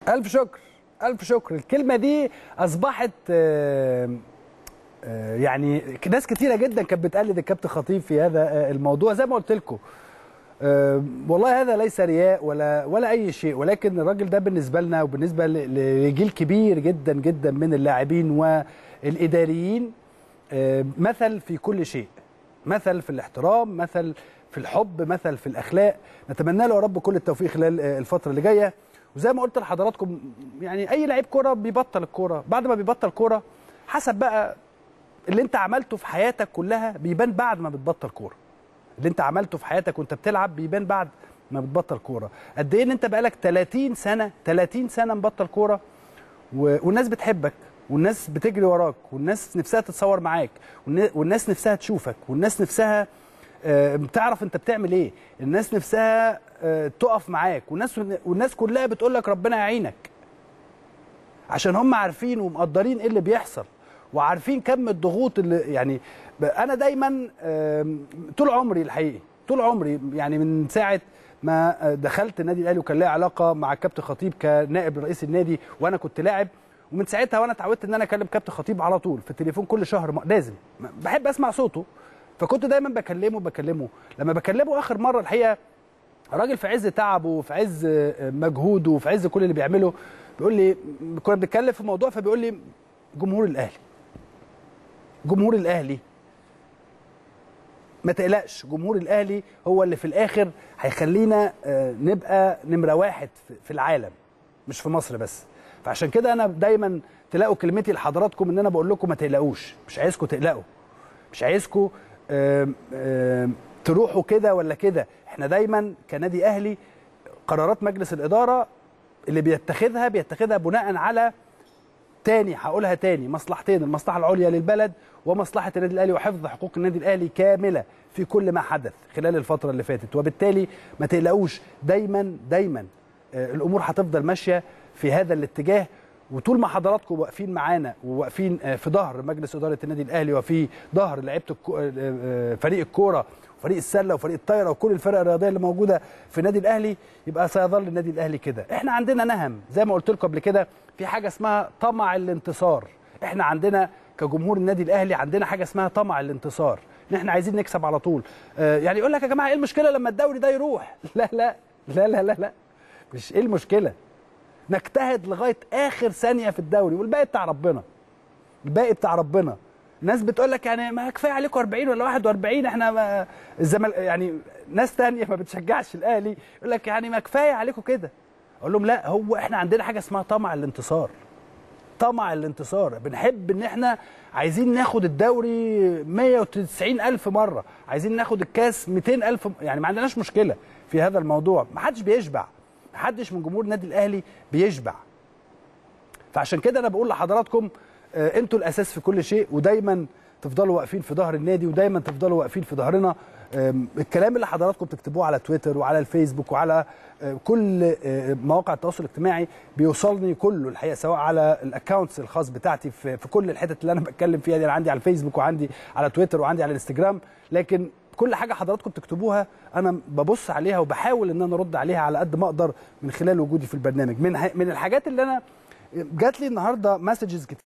الف شكر الف شكر الكلمه دي اصبحت آه، آه، يعني ناس كتيره جدا كانت بتقلد الكابتن خطيب في هذا آه، الموضوع زي ما قلت لكم آه، والله هذا ليس رياء ولا ولا اي شيء ولكن الراجل ده بالنسبه لنا وبالنسبه ل- لجيل كبير جدا جدا من اللاعبين والاداريين آه، مثل في كل شيء مثل في الاحترام مثل في الحب مثل في الاخلاق نتمنى له يا رب كل التوفيق خلال آه، الفتره اللي جايه وزي ما قلت لحضراتكم يعني اي لعيب كوره بيبطل الكوره بعد ما بيبطل كوره حسب بقى اللي انت عملته في حياتك كلها بيبان بعد ما بتبطل كوره اللي انت عملته في حياتك وانت بتلعب بيبان بعد ما بتبطل كوره قد ايه ان انت بقالك 30 سنه 30 سنه مبطل كوره و... والناس بتحبك والناس بتجري وراك والناس نفسها تتصور معاك والن- والناس نفسها تشوفك والناس نفسها آه، بتعرف انت بتعمل ايه الناس نفسها آه، تقف معاك والناس والناس كلها بتقول لك ربنا يعينك عشان هم عارفين ومقدرين ايه اللي بيحصل وعارفين كم الضغوط اللي يعني ب- انا دايما آم، طول عمري الحقيقي طول عمري يعني من ساعه ما آه، دخلت النادي الاهلي وكان ليا علاقه مع كابتن خطيب كنائب رئيس النادي وانا كنت لاعب ومن ساعتها وانا اتعودت ان انا اكلم كابتن خطيب على طول في التليفون كل شهر م- لازم م- بحب اسمع صوته فكنت دايما بكلمه بكلمه لما بكلمه اخر مره الحقيقه راجل في عز تعبه وفي عز مجهوده وفي عز كل اللي بيعمله بيقول لي كنا بنتكلم في موضوع فبيقول لي جمهور الاهلي جمهور الاهلي ما تقلقش جمهور الاهلي هو اللي في الاخر هيخلينا آه، نبقى نمره واحد في- في العالم مش في مصر بس فعشان كده انا دايما تلاقوا كلمتي لحضراتكم ان انا بقول لكم ما تقلقوش مش عايزكم تقلقوا مش عايزكم آم، آم، تروحوا كده ولا كده احنا دايما كنادي اهلي قرارات مجلس الاداره اللي بيتخذها بيتخذها بناء على تاني هقولها تاني مصلحتين المصلحه العليا للبلد ومصلحه النادي الاهلي وحفظ حقوق النادي الاهلي كامله في كل ما حدث خلال الفتره اللي فاتت وبالتالي ما تقلقوش دايما دايما آه، الامور هتفضل ماشيه في هذا الاتجاه وطول ما حضراتكم واقفين معانا وواقفين آه، في ظهر مجلس اداره النادي الاهلي وفي ظهر لعيبه الكو- آه، آه، فريق الكوره وفريق السله وفريق الطايره وكل الفرق الرياضيه اللي موجوده في النادي الاهلي يبقى سيظل النادي الاهلي كده احنا عندنا نهم زي ما قلت لكم قبل كده في حاجه اسمها طمع الانتصار احنا عندنا كجمهور النادي الاهلي عندنا حاجه اسمها طمع الانتصار ان احنا عايزين نكسب على طول آه، يعني يقول لك يا جماعه ايه المشكله لما الدوري ده يروح لا لا لا لا لا, لا. مش ايه المشكله نجتهد لغايه اخر ثانيه في الدوري والباقي بتاع ربنا الباقي بتاع ربنا ناس بتقول لك يعني ما كفايه عليكم 40 ولا 41 احنا ما الزمل يعني ناس تانية ما بتشجعش الاهلي يقول لك يعني ما كفايه عليكم كده اقول لهم لا هو احنا عندنا حاجه اسمها طمع الانتصار طمع الانتصار بنحب ان احنا عايزين ناخد الدوري 190 الف مره عايزين ناخد الكاس 200 الف يعني ما عندناش مشكله في هذا الموضوع ما حدش بيشبع ما حدش من جمهور النادي الاهلي بيشبع فعشان كده انا بقول لحضراتكم آه، انتوا الاساس في كل شيء ودايما تفضلوا واقفين في ظهر النادي ودايما تفضلوا واقفين في ظهرنا آم، الكلام اللي حضراتكم بتكتبوه على تويتر وعلى الفيسبوك وعلى آه، كل آه، مواقع التواصل الاجتماعي بيوصلني كله الحقيقه سواء على الاكونتس الخاص بتاعتي في, في كل الحتت اللي انا بتكلم فيها دي انا عندي على الفيسبوك وعندي على تويتر وعندي على الانستجرام لكن كل حاجه حضراتكم بتكتبوها انا ببص عليها وبحاول ان انا ارد عليها على قد ما اقدر من خلال وجودي في البرنامج من ح- من الحاجات اللي انا جات لي النهارده مسجز كتير